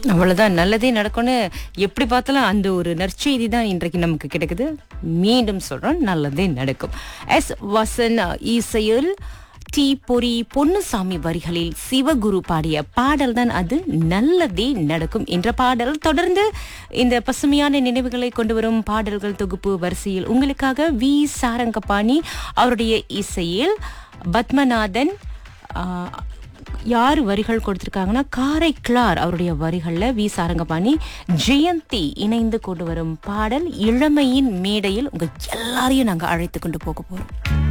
அவ்வளவுதான் நல்லதே நடக்கும்னு எப்படி பார்த்தாலும் அந்த ஒரு நற்செய்தி தான் இன்றைக்கு நமக்கு கிடைக்குது மீண்டும் சொல்றோம் நல்லதே நடக்கும் எஸ் வசன் இசையில் டி பொரி பொன்னுசாமி வரிகளில் சிவகுரு பாடிய பாடல் தான் அது நல்லதே நடக்கும் என்ற பாடல் தொடர்ந்து இந்த பசுமையான நினைவுகளை கொண்டு வரும் பாடல்கள் தொகுப்பு வரிசையில் உங்களுக்காக வி சாரங்கபாணி அவருடைய இசையில் பத்மநாதன் ஆஹ், யார் வரிகள் கொடுத்திருக்காங்கன்னா காரைக்கிளார் அவருடைய வரிகள்ல வி சாரங்கபாணி ஜெயந்தி இணைந்து கொண்டு வரும் பாடல் இளமையின் மேடையில் உங்க எல்லாரையும் நாங்க அழைத்து கொண்டு போக போறோம்